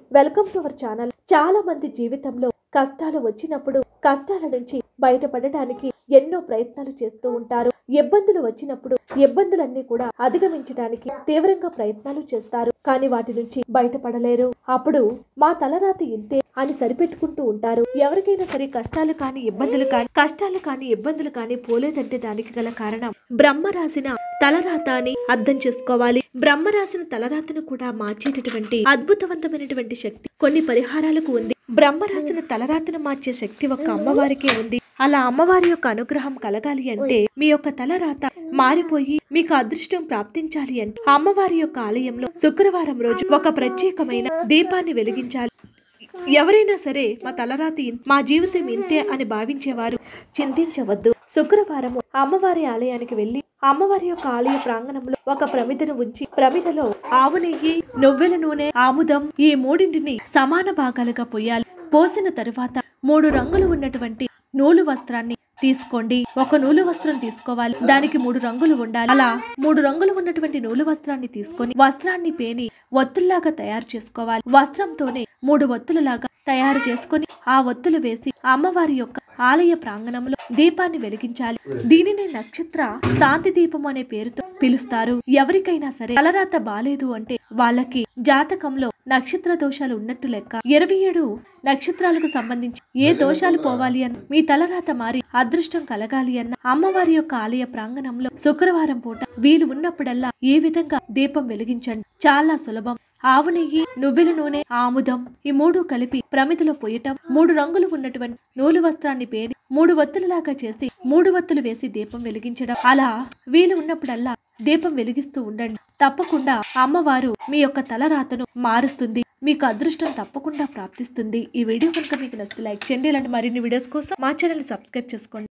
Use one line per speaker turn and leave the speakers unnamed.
welcome to our channel చాలా మంది జీవితంలో కష్టాలు వచ్చినప్పుడు కష్టాల నుంచి బయటపడడానికి ఎన్నో ప్రయత్నాలు చేస్తూ ఉంటారు ఇబ్బందులు వచ్చినప్పుడు ఇబ్బందులన్నీ కూడా అధిగమించడానికి తీవ్రంగా ప్రయత్నాలు చేస్తారు కానీ వాటి నుంచి బయటపడలేరు అప్పుడు మా తలరాతి ఇంతే అని సరిపెట్టుకుంటూ ఉంటారు ఎవరికైనా సరే కష్టాలు కానీ ఇబ్బందులు కానీ కష్టాలు కానీ ఇబ్బందులు కానీ పోలేదంటే దానికి గల కారణం బ్రహ్మ రాసిన తలరాత అని అర్థం చేసుకోవాలి బ్రహ్మ రాసిన తలరాతను కూడా మార్చేటటువంటి అద్భుతవంతమైనటువంటి శక్తి కొన్ని పరిహారాలకు ఉంది బ్రహ్మ రాసిన తలరాతను మార్చే శక్తి ఒక్క అమ్మవారికే ఉంది అలా అమ్మవారి యొక్క అనుగ్రహం కలగాలి అంటే మీ యొక్క తలరాత మారిపోయి మీకు అదృష్టం ప్రాప్తించాలి అంటే అమ్మవారి యొక్క ఆలయంలో శుక్రవారం రోజు ఒక ప్రత్యేకమైన దీపాన్ని వెలిగించాలి ఎవరైనా సరే మా తలరాతి ఇన్- మా జీవితం ఇంతే అని భావించేవారు చింతించవద్దు శుక్రవారము అమ్మవారి ఆలయానికి వెళ్లి అమ్మవారి యొక్క ఆలయ ప్రాంగణంలో ఒక ప్రమిదను ఉంచి ప్రమిదలో ఆవు నెయ్యి నువ్వెల నూనె ఆముదం ఈ మూడింటిని సమాన భాగాలుగా పోయాలి పోసిన తరువాత మూడు రంగులు ఉన్నటువంటి నూలు వస్త్రాన్ని తీసుకోండి ఒక నూలు వస్త్రం తీసుకోవాలి దానికి మూడు రంగులు ఉండాలి అలా మూడు రంగులు ఉన్నటువంటి నూలు వస్త్రాన్ని తీసుకొని వస్త్రాన్ని పేని ఒత్తుల్లాగా తయారు చేసుకోవాలి వస్త్రంతోనే మూడు ఒత్తులలాగా తయారు చేసుకొని ఆ ఒత్తులు వేసి అమ్మవారి యొక్క ఆలయ ప్రాంగణంలో దీపాన్ని వెలిగించాలి దీనిని నక్షత్ర శాంతి దీపం అనే పేరుతో పిలుస్తారు ఎవరికైనా సరే తలరాత బాలేదు అంటే వాళ్ళకి జాతకంలో నక్షత్ర దోషాలు ఉన్నట్టు లెక్క ఇరవై ఏడు నక్షత్రాలకు సంబంధించి ఏ దోషాలు పోవాలి అన్న మీ తలరాత మారి అదృష్టం కలగాలి అన్న అమ్మవారి యొక్క ఆలయ ప్రాంగణంలో శుక్రవారం పూట వీలు ఉన్నప్పుడల్లా ఈ విధంగా దీపం వెలిగించండి చాలా సులభం ఆవు నెయ్యి నువ్వెల నూనె ఆముదం ఈ మూడు కలిపి ప్రమిదలో పొయ్యటం మూడు రంగులు ఉన్నటువంటి నూలు వస్త్రాన్ని పేరి మూడు వత్తులలాగా చేసి మూడు వత్తులు వేసి దీపం వెలిగించడం అలా వీలు ఉన్నప్పుడల్లా దీపం వెలిగిస్తూ ఉండండి తప్పకుండా అమ్మవారు మీ యొక్క తలరాతను మారుస్తుంది మీకు అదృష్టం తప్పకుండా ప్రాప్తిస్తుంది ఈ వీడియో కనుక మీకు నచ్చితే లైక్ చేయండి ఇలాంటి మరిన్ని వీడియోస్ కోసం మా ఛానల్ సబ్స్క్రైబ్ చేసుకోండి